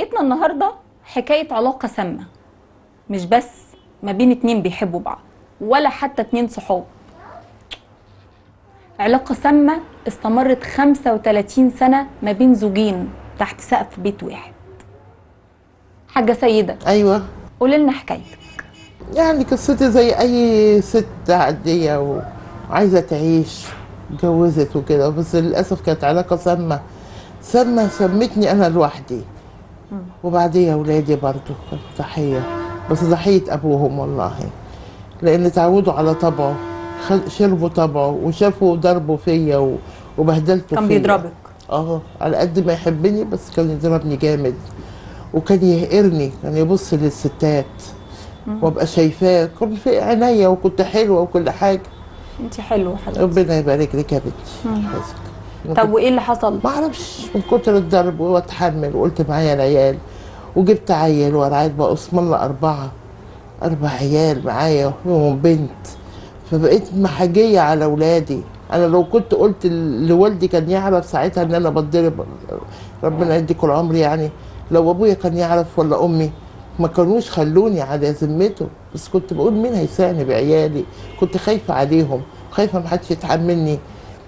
حكايتنا النهارده حكايه علاقه سامه مش بس ما بين اتنين بيحبوا بعض ولا حتى اتنين صحاب علاقه سامه استمرت 35 سنه ما بين زوجين تحت سقف بيت واحد حاجه سيده ايوه قولي لنا حكايتك يعني قصتي زي اي ست عاديه وعايزه تعيش اتجوزت وكده بس للاسف كانت علاقه سامه سامه سمتني انا لوحدي وبعديها اولادي برضو كانوا ضحيه بس ضحيه ابوهم والله لان اتعودوا على طبعه خل- شربوا طبعه وشافوا ضربه فيا و- وبهدلته كان فيا. بيضربك اه على قد ما يحبني بس كان يضربني جامد وكان يهقرني كان يبص للستات وابقى شايفاه كان في عينيا وكنت حلوه وكل حاجه انت حلوه حبيبتي ربنا يبارك لك يا بنتي يحفظك. طب وايه اللي حصل ما اعرفش من كتر الضرب واتحمل وقلت معايا العيال وجبت عيل ورعاية بقى اسم الله اربعه اربع عيال معايا وهم بنت فبقيت محاجيه على اولادي انا لو كنت قلت لوالدي كان يعرف ساعتها ان انا بتضرب ربنا يديكم العمر يعني لو ابويا كان يعرف ولا امي ما كانوش خلوني على ذمته بس كنت بقول مين هيساعني بعيالي كنت خايفه عليهم خايفه محدش يتحملني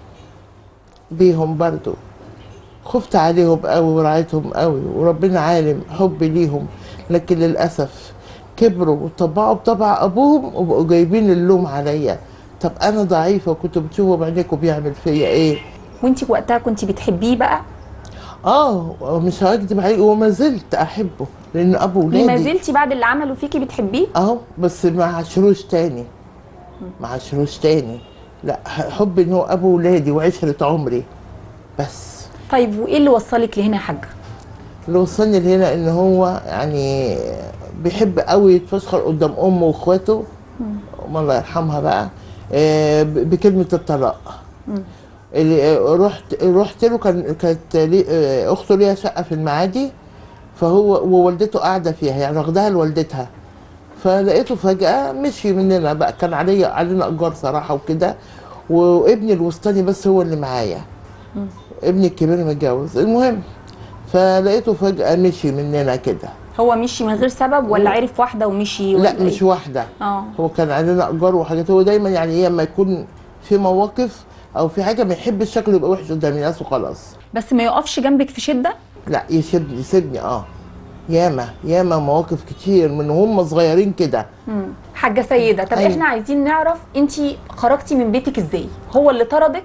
بيهم برضو خفت عليهم قوي ورعيتهم قوي وربنا عالم حبي ليهم لكن للاسف كبروا وطبعوا بطبع ابوهم وبقوا جايبين اللوم عليا طب انا ضعيفه وكنت بتشوفوا بعينيكم بيعمل فيا ايه وانت وقتها كنت بتحبيه بقى اه مش هكدب عليك وما زلت احبه لان ابو ولادي ما زلتي بعد اللي عمله فيكي بتحبيه اهو بس ما عشروش تاني ما عشروش تاني لا حبي ان هو ابو ولادي وعشره عمري بس طيب وايه اللي وصلك لهنا يا حاجه اللي وصلني لهنا ان هو يعني بيحب قوي يتفشخر قدام امه واخواته أم الله يرحمها بقى آه، ب- بكلمه الطلاق اللي آه، رحت رحت له كان كانت لي- آه، اخته ليها شقه في المعادي فهو ووالدته قاعده فيها يعني واخداها لوالدتها فلقيته فجاه مشي مننا بقى كان عليا علينا ايجار صراحه وكده وابني الوسطاني بس هو اللي معايا ابني الكبير متجوز المهم فلقيته فجاه مشي مننا كده هو مشي من غير سبب ولا عرف واحده ومشي ولا لا مش إيه؟ واحده اه هو كان علينا ايجار وحاجات هو دايما يعني ايه لما يكون في مواقف او في حاجه ما يحبش شكله يبقى وحش قدام الناس وخلاص بس ما يقفش جنبك في شده لا يسيبني يسيبني اه ياما ياما مواقف كتير من هم صغيرين كده مم. حاجه سيده طب أيوة. احنا عايزين نعرف انت خرجتي من بيتك ازاي هو اللي طردك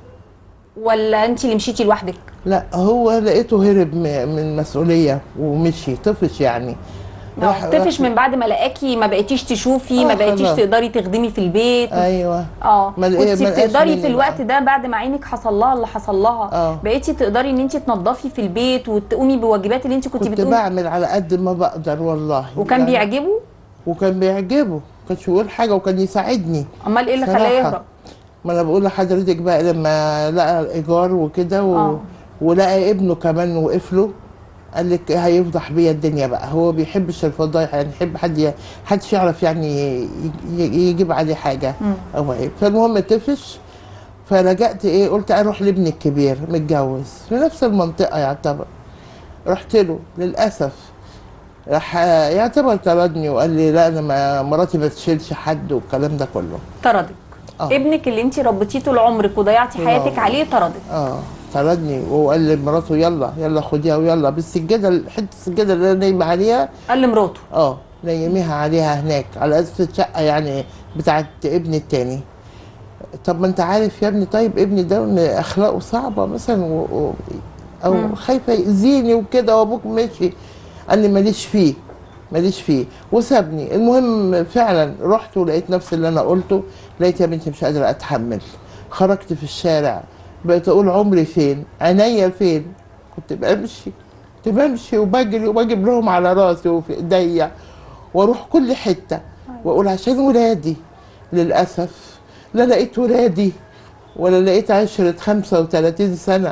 ولا انت اللي مشيتي لوحدك لا هو لقيته هرب م- من مسؤوليه ومشي طفش يعني آه، طفش من بعد ما لقاكي ما بقيتيش تشوفي ما آه، بقيتيش خلاص. تقدري تخدمي في البيت ايوه اه ما لقي- كنت ما لقاش بتقدري مني في الوقت بقى. ده بعد ما عينك حصل لها اللي حصل لها آه. بقيتي تقدري ان انت تنظفي في البيت وتقومي بواجبات اللي انت كنت, كنت بتقومي بعمل على قد ما بقدر والله وكان يعني بيعجبه وكان بيعجبه كانش يقول حاجه وكان يساعدني امال ايه اللي خلاه صراحة. يهرب ما انا بقول لحضرتك بقى لما لقى الايجار وكده و... آه. ولقى ابنه كمان وقف له قال لك هيفضح بيا الدنيا بقى هو بيحبش الفضايح يعني يحب حد ي... حدش يعرف يعني ي... ي... يجيب عليه حاجه او عيب فالمهم طفش فرجعت ايه قلت اروح لابني الكبير متجوز في نفس المنطقه يعتبر رحت له للاسف راح يعتبر طردني وقال لي لا انا ما مراتي ما تشيلش حد والكلام ده كله طردك آه. ابنك اللي انت ربيتيه طول عمرك وضيعتي طول حياتك عمري. عليه طردك اه طردني وهو قال لمراته يلا يلا خديها ويلا بالسجاده حته السجاده اللي انا نايمه عليها قال لمراته اه نيميها عليها هناك على اساس الشقه يعني بتاعت ابني التاني طب ما انت عارف يا ابني طيب ابني ده ان اخلاقه صعبه مثلا و... و... او مم. خايفه يأذيني وكده وابوك ماشي قال لي ماليش فيه ماليش فيه وسابني المهم فعلا رحت ولقيت نفس اللي انا قلته لقيت يا بنتي مش قادره اتحمل خرجت في الشارع بقيت اقول عمري فين عينيا فين كنت بمشي كنت بمشي وبجري وبجيب لهم على راسي وفي ايديا واروح كل حته واقول عشان ولادي للاسف لا لقيت ولادي ولا لقيت عشرة 35 سنة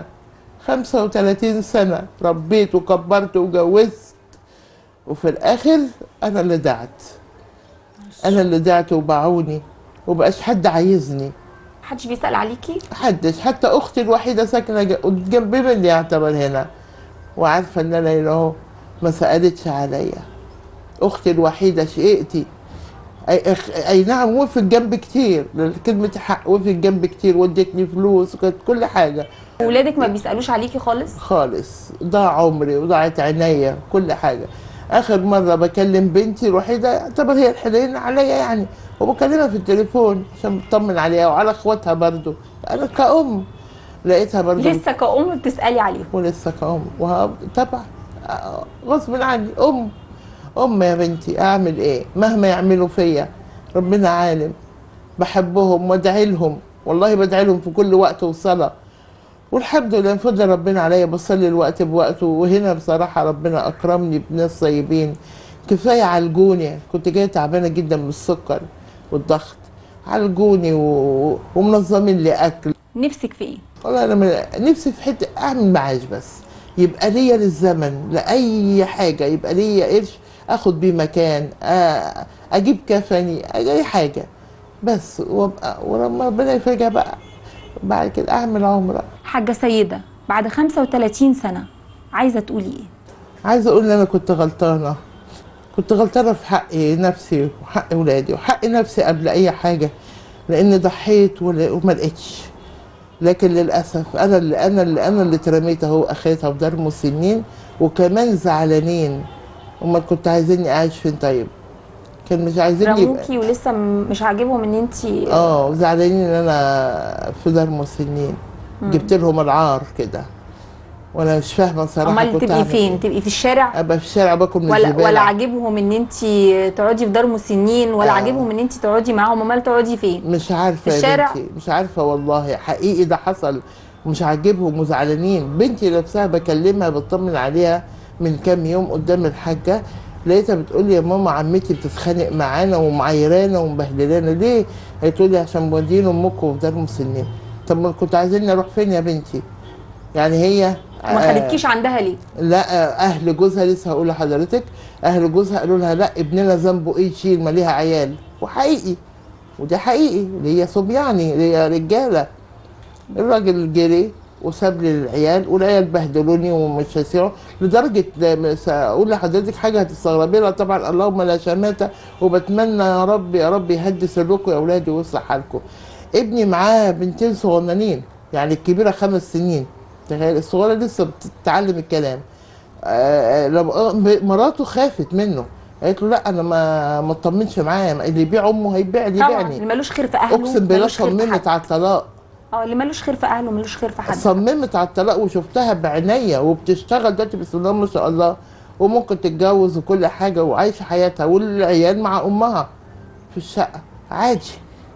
35 سنة ربيت وكبرت وجوزت وفي الآخر أنا اللي دعت أنا اللي دعت وباعوني وبقاش حد عايزني محدش بيسال عليكي محدش حتى أختي الوحيدة ساكنة ج- جنب مني يعتبر هنا وعارفة إن أنا هنا أهو ما سالتش عليا اختي الوحيده شقيقتي اي, أخ- أي نعم وقفت جنبي كتير كلمة حق وقفت جنبي كتير وادتني فلوس وكانت كل حاجة ولادك ما بيسالوش عليكي خالص خالص ضاع عمري وضاعت عينيا كل حاجة آخر مرة بكلم بنتي الوحيدة يعتبر هي الحنين عليا يعني وبكلمها في التليفون عشان بطمن عليها وعلى اخواتها برضو أنا كأم لقيتها برضو لسه كأم بتسالي عليهم ولسه كأم وه- طبعا آه، غصب عني أم أم يا بنتي أعمل إيه مهما يعملوا فيا ربنا عالم بحبهم وادعي لهم والله بدعي لهم في كل وقت وصلاة والحمد لله فضل ربنا عليا بصلي الوقت بوقته وهنا بصراحة ربنا أكرمني بناس طيبين كفاية عالجوني كنت جاية تعبانة جدا من السكر والضغط عالجوني و... ومنظمين لي أكل نفسك في ايه والله انا من- نفسي في حته اعمل معاش بس يبقى ليا للزمن لاي حاجه يبقى ليا قرش اخد بيه مكان آ- اجيب كفني اي حاجه بس وابقى ولما ربنا يفرجها بقى بعد كده اعمل عمره حاجه سيده بعد 35 سنه عايزه تقولي ايه عايزه اقول ان انا كنت غلطانه كنت غلطانه في حق نفسي وحق ولادي وحق نفسي قبل اي حاجه لان ضحيت ولا- وما لقيتش لكن للاسف انا اللي انا اللي انا اللي اترميت اهو اخرتها في دار مسنين وكمان زعلانين امال كنت عايزيني اعيش فين طيب كان مش عايزيني يبقى رموكي ولسه م- مش عاجبهم ان انت اه زعلانين ان انا في دار مسنين جبت لهم العار كده وانا مش فاهمه صراحه امال كنت تبقي أعمل فين إيه. تبقي في الشارع ابقى في الشارع باكل من ولا الزباله ولا عاجبهم ان انت تقعدي في دار مسنين ولا آه. عاجبهم ان انت تقعدي معاهم امال تقعدي فين مش عارفه في يا الشارع؟ بنتي مش عارفه والله حقيقي ده حصل مش عاجبهم وزعلانين بنتي نفسها بكلمها بطمن عليها من كام يوم قدام الحاجه لقيتها بتقول لي يا ماما عمتي بتتخانق معانا ومعيرانا ومبهدلانا ليه؟ هي تقول لي عشان مودين امكم في دار مسنين طب ما كنت عايزيني اروح فين يا بنتي؟ يعني هي ما آه، خدتكيش عندها ليه لا اهل جوزها لسه هقول لحضرتك اهل جوزها قالوا لها لا ابننا ذنبه ايه يشيل ما ليها عيال وحقيقي وده حقيقي اللي هي صبياني اللي هي رجاله الراجل جري وساب لي العيال والعيال بهدلوني ومش هيسيعوا لدرجه ده س- اقول لحضرتك حاجه هتستغربي لها طبعا اللهم لا شماتة وبتمنى يا رب يا رب يهدي سركم يا اولادي ويصلح حالكم ابني معاه بنتين صغننين يعني الكبيره خمس سنين تخيل الصغيره لسه بتتعلم الكلام آه، لما- مراته خافت منه قالت له لا انا ما ما اطمنش معاه اللي يبيع امه هيبيع اللي طبعا اللي يبيعني مالوش خير في اهله اقسم بالله مالوش خير في صممت حد. على الطلاق اه اللي مالوش خير في اهله مالوش خير في حد صممت على الطلاق وشفتها بعينيا وبتشتغل دلوقتي بسم الله ما شاء الله وممكن تتجوز وكل حاجه وعايشه حياتها والعيال مع امها في الشقه عادي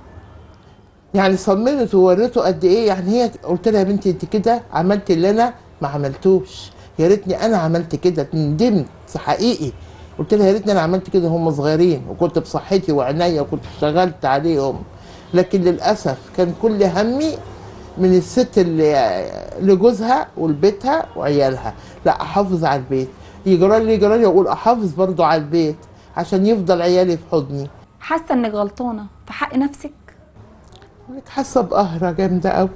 يعني صممت ووريته قد ايه يعني هي قلت لها يا بنتي انت كده عملت اللي انا ما عملتوش يا ريتني انا عملت كده ندمت حقيقي قلت لها يا ريتني انا عملت كده هم صغيرين وكنت بصحتي وعناية وكنت اشتغلت عليهم لكن للاسف كان كل همي من الست اللي لجوزها ولبيتها وعيالها لا احافظ على البيت يجرى لي يجرى لي اقول احافظ برضو على البيت عشان يفضل عيالي في حضني حاسه انك غلطانه في حق نفسك لك حاسه بقهرة جامدة قوي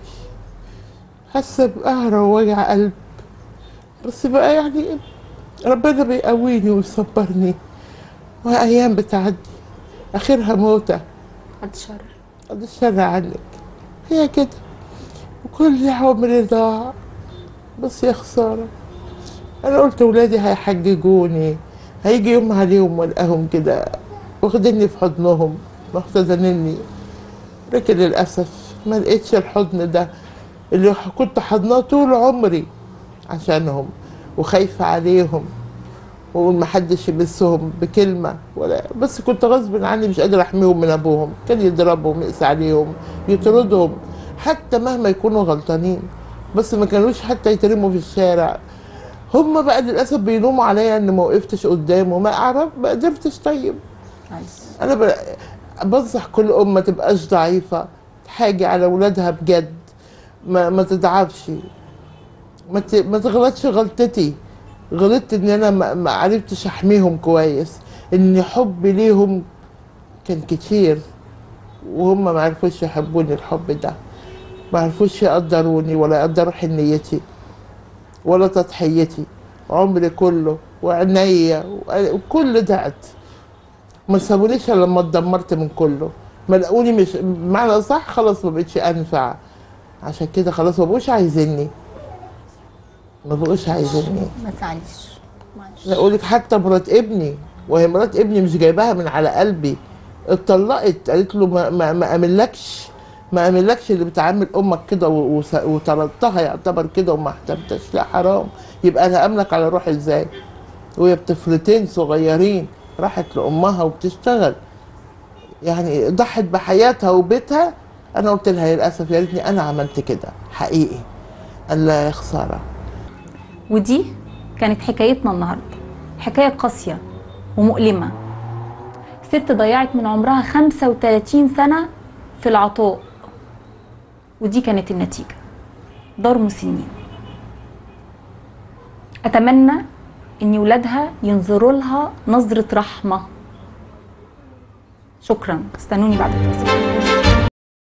حاسه بقهرة ووجع قلب بس بقى يعني ربنا بيقويني ويصبرني وايام بتعدي اخرها موتة بعد الشر قد الشر عنك هي كده وكل عمري ضاع بس يا خسارة أنا قلت ولادي هيحججوني هيجي يوم عليهم والقاهم كده واخديني في حضنهم محتضنيني لكن للأسف ما لقيتش الحضن ده اللي كنت حضناه طول عمري عشانهم وخايفة عليهم وأقول محدش يمسهم بكلمة ولا بس كنت غصب عني مش قادرة أحميهم من أبوهم كان يضربهم يقسى عليهم يطردهم حتى مهما يكونوا غلطانين بس ما كانوش حتى يترموا في الشارع هم بقى للأسف بيلوموا عليا إن ما وقفتش قدامه ما أعرف ما قدرتش طيب انا ب- بنصح كل ام ما تبقاش ضعيفه تحاجي على اولادها بجد ما, ما تضعفش ما, ت... ما تغلطش غلطتي غلطت ان انا ما, ما عرفتش احميهم كويس ان حبي ليهم كان كتير وهم ما عرفوش يحبوني الحب ده ما عرفوش يقدروني ولا يقدروا حنيتي ولا تضحيتي عمري كله وعينيا وكل دعت ما سابونيش الا لما اتدمرت من كله ما لقوني مش بمعنى صح خلاص ما بقتش انفع عشان كده خلاص ما بقوش عايزيني ما بقوش عايزيني ما تزعليش معلش اقول لك حتى مرات ابني وهي مرات ابني مش جايباها من على قلبي اتطلقت قالت له ما ما, ما املكش ما املكش اللي بتعامل امك كده و- وس- وطردتها يعتبر كده وما احتمتش لا حرام يبقى انا املك على روحي ازاي وهي بطفلتين صغيرين راحت لامها وبتشتغل يعني ضحت بحياتها وبيتها انا قلت لها يا للاسف يا ريتني انا عملت كده حقيقي قال لا يا خساره ودي كانت حكايتنا النهارده حكايه قاسيه ومؤلمه ست ضيعت من عمرها 35 سنه في العطاء ودي كانت النتيجه دار مسنين اتمنى ان ولادها ينظروا لها نظره رحمه شكرا استنوني بعد الفاصل